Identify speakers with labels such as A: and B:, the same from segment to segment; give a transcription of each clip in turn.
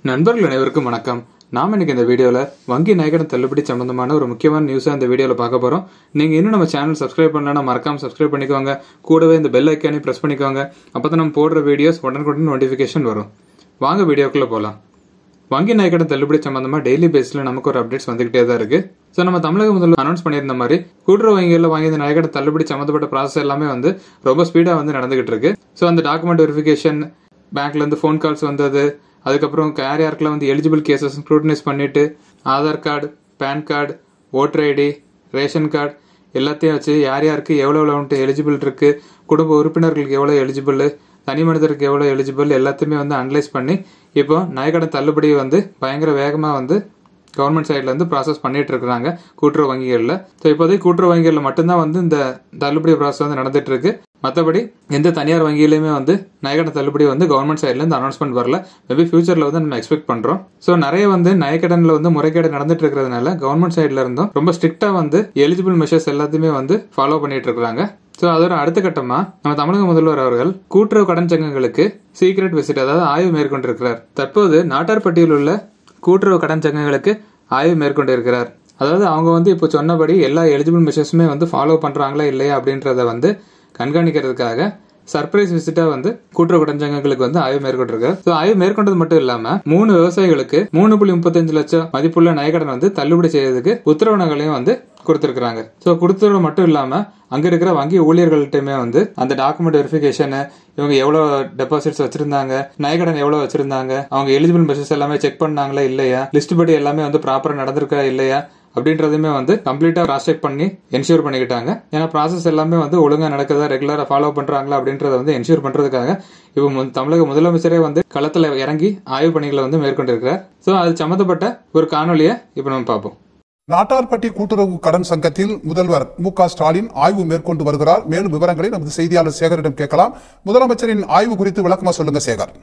A: நண்பர்கள் அனைவருக்கும் வணக்கம் நாம இன்னைக்கு இந்த வீடியோவில் வங்கி நயகடன் தள்ளுபடி சம்பந்தமான ஒரு முக்கியமான நியூஸாக இந்த வீடியோவில் பார்க்க போகிறோம் நீங்கள் இன்னும் நம்ம சேனல் சப்ஸ்கிரைப் பண்ணலன்னா மறக்காம சப்ஸ்கிரைப் பண்ணிக்கோங்க கூடவே இந்த பெல் ஐக்கானையும் ப்ரெஸ் பண்ணிக்கோங்க அப்போ தான் நம்ம போடுற வீடியோஸ் உடனுக்குடன் நோட்டிஃபிகேஷன் வரும் வாங்க வீடியோக்குள்ளே போகலாம் வங்கி நயக்கடன் தள்ளுபடி சம்பந்தமா டெய்லி பேஸ்ல நமக்கு ஒரு அப்டேட்ஸ் வந்துகிட்டே தான் இருக்கு ஸோ நம்ம தமிழக முதல்வர் அனௌன்ஸ் பண்ணியிருந்த மாதிரி கூட்டுறவு வங்கிகளில் வாங்கி இந்த நயக்கடன் தள்ளுபடி சம்மந்தப்பட்ட ப்ராசஸ் எல்லாமே வந்து ரொம்ப ஸ்பீடாக வந்து நடந்துகிட்டு இருக்கு ஸோ அந்த டாக்குமெண்ட் வெரிஃபிகேஷன் பேங்க்ல இருந்து ஃபோன் கால்ஸ் வந்தது அதுக்கப்புறம் யார் யாருக்கெல்லாம் வந்து எலிஜிபிள் கேசஸ் ஸ்க்ரூட்டனைஸ் பண்ணிட்டு Aadhaar card PAN card voter ID ration card எல்லாத்தையும் வச்சு யார் யாருக்கு எவ்வளோ எவ்வளோ எலிஜிபிள் இருக்கு குடும்ப உறுப்பினர்களுக்கு எவ்வளோ எலிஜிபிள் தனி மனிதருக்கு எவ்வளோ எலிஜிபிள் எல்லாத்தையுமே வந்து அனலைஸ் பண்ணி இப்போ நயக்கடன் தள்ளுபடி வந்து பயங்கர வேகமாக வந்து கவர்மெண்ட் சைட்ல இருந்து ப்ராசஸ் பண்ணிட்டு இருக்காங்க கூட்டுறவு வங்கிகளில் ஸோ இப்போதைக்கு கூட்டுறவு வங்கிகளில் மட்டும்தான் வந்து இந்த தள்ளுபடி ப்ராசஸ் வந்து நடந்துட்டு இருக்கு மற்றபடி எந்த தனியார் வங்கியிலுமே வந்து நயக்கடன் தள்ளுபடி வந்து கவர்மெண்ட் சைட்ல இருந்து அனௌன்ஸ்மெண்ட் வரல மேபி ஃபியூச்சர்ல வந்து நம்ம எக்ஸ்பெக்ட் பண்றோம் ஸோ நிறைய வந்து நயக்கடன்ல வந்து முறைகேடு நடந்துட்டு இருக்கிறதுனால கவர்மெண்ட் சைட்ல இருந்தும் ரொம்ப ஸ்ட்ரிக்டா வந்து எலிஜிபிள் மெஷர்ஸ் எல்லாத்தையுமே வந்து ஃபாலோ பண்ணிட்டு இருக்காங்க ஸோ அதோட அடுத்த கட்டமா நம்ம தமிழக முதல்வர் அவர்கள் கூட்டுறவு கடன் சங்கங்களுக்கு சீக்ரெட் விசிட் அதாவது ஆய்வு மேற்கொண்டிருக்கிறார் தற்போது நாட்டார்பட்டியில் உள்ள கூட்டுறவு கடன் சங்கங்களுக்கு ஆய்வு மேற்கொண்டிருக்கிறார் அதாவது அவங்க வந்து இப்போ சொன்னபடி எல்லா எலிஜிபிள் மெஷர்ஸுமே வந்து ஃபாலோ பண்றாங்களா இல்லையா அப்படின்றத வந்து கண்காணிக்கிறதுக்காக சர்ப்ரைஸ் விசிட்டா வந்து கூட்டுறவு கடன் சங்கங்களுக்கு வந்து ஆய்வு மேற்கொண்டிருக்காரு ஸோ ஆய்வு மேற்கொண்டது மட்டும் இல்லாம மூணு விவசாயிகளுக்கு மூணு புள்ளி முப்பத்தஞ்சு லட்சம் மதிப்புள்ள நயக்கடன் வந்து தள்ளுபடி செய்யறதுக்கு உத்தரவுகளையும் வந்து கொடுத்திருக்கிறாங்க ஸோ கொடுத்தது மட்டும் இல்லாம அங்க இருக்கிற வங்கி ஊழியர்கள்ட்டுமே வந்து அந்த டாக்குமெண்ட் வெரிஃபிகேஷன் இவங்க எவ்வளவு டெபாசிட்ஸ் வச்சிருந்தாங்க நயக்கடன் எவ்வளவு வச்சிருந்தாங்க அவங்க எலிஜிபிள் மெஷர்ஸ் எல்லாமே செக் பண்ணாங்களா இல்லையா லிஸ்ட் படி எல்லாமே வந்து ப்ராப்பரா நடந்திருக்கா இல்லையா அப்படின்றதுமே வந்து கம்ப்ளீட்டா கிராஸ் செக் பண்ணி என்ஷூர் பண்ணிக்கிட்டாங்க ஏன்னா ப்ராசஸ் எல்லாமே வந்து ஒழுங்கா நடக்குதா ரெகுலரா ஃபாலோ பண்றாங்களா அப்படின்றத வந்து என்ஷூர் பண்றதுக்காக இப்போ மு- தமிழக முதலமைச்சரே வந்து களத்துல இறங்கி ஆய்வு பணிகளை வந்து மேற்கொண்டிருக்கிறார் ஸோ அது சம்மந்தப்பட்ட ஒரு காணொலியை இப்போ நம்ம பார்ப்போம்
B: நாட்டார்பட்டி கூட்டுறவு கடன் சங்கத்தில் முதல்வர் மு க ஸ்டாலின் ஆய்வு மேற்கொண்டு வருகிறார் மேலும் விவரங்களை நமது செய்தியாளர் சேகரிடம் கேட்கலாம் முதலமைச்சரின் ஆய்வு குறித்து விளக்கமா சொல்லுங்க சேகர்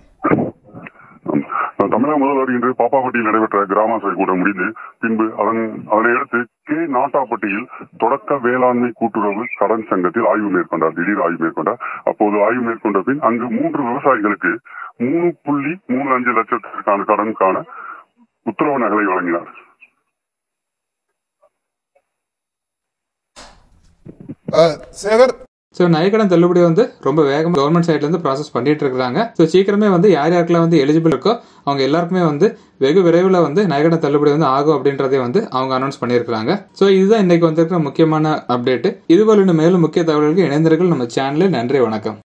C: தமிழக முதல்வர் இன்று பாப்பாப்பட்டியில் நடைபெற்ற கிராம சபை கூட்டம் முடிந்து பின்பு அதன் அதனை அடுத்து கே நாட்டாப்பட்டியில் தொடக்க வேளாண்மை கூட்டுறவு கடன் சங்கத்தில் ஆய்வு மேற்கொண்டார் திடீர் ஆய்வு மேற்கொண்டார் அப்போது ஆய்வு மேற்கொண்ட பின் அங்கு மூன்று விவசாயிகளுக்கு மூணு புள்ளி மூணு அஞ்சு லட்சத்திற்கான கடனுக்கான உத்தரவு நகலை வழங்கினார்
B: அஹ், சேகர்
A: ஸோ நயக்கடன் தள்ளுபடி வந்து ரொம்ப வேகமாக கவர்மெண்ட் சைட்ல இருந்து ப்ராசஸ் பண்ணிட்டு இருக்காங்க ஸோ சீக்கிரமே வந்து யார் யாருக்கெல்லாம் வந்து எலிஜிபிள் இருக்கோ அவங்க எல்லாருக்குமே வந்து வெகு விரைவில் வந்து நயக்கடன் தள்ளுபடி வந்து ஆகும் அப்படின்றதே வந்து அவங்க அனௌன்ஸ் பண்ணியிருக்காங்க ஸோ இதுதான் இன்னைக்கு வந்திருக்கிற முக்கியமான அப்டேட் இதுபோல இன்னும் மேலும் முக்கிய தகவல்களுக்கு இணைந்திருங்கள் நம்ம சேனலில் நன்றி வணக்கம்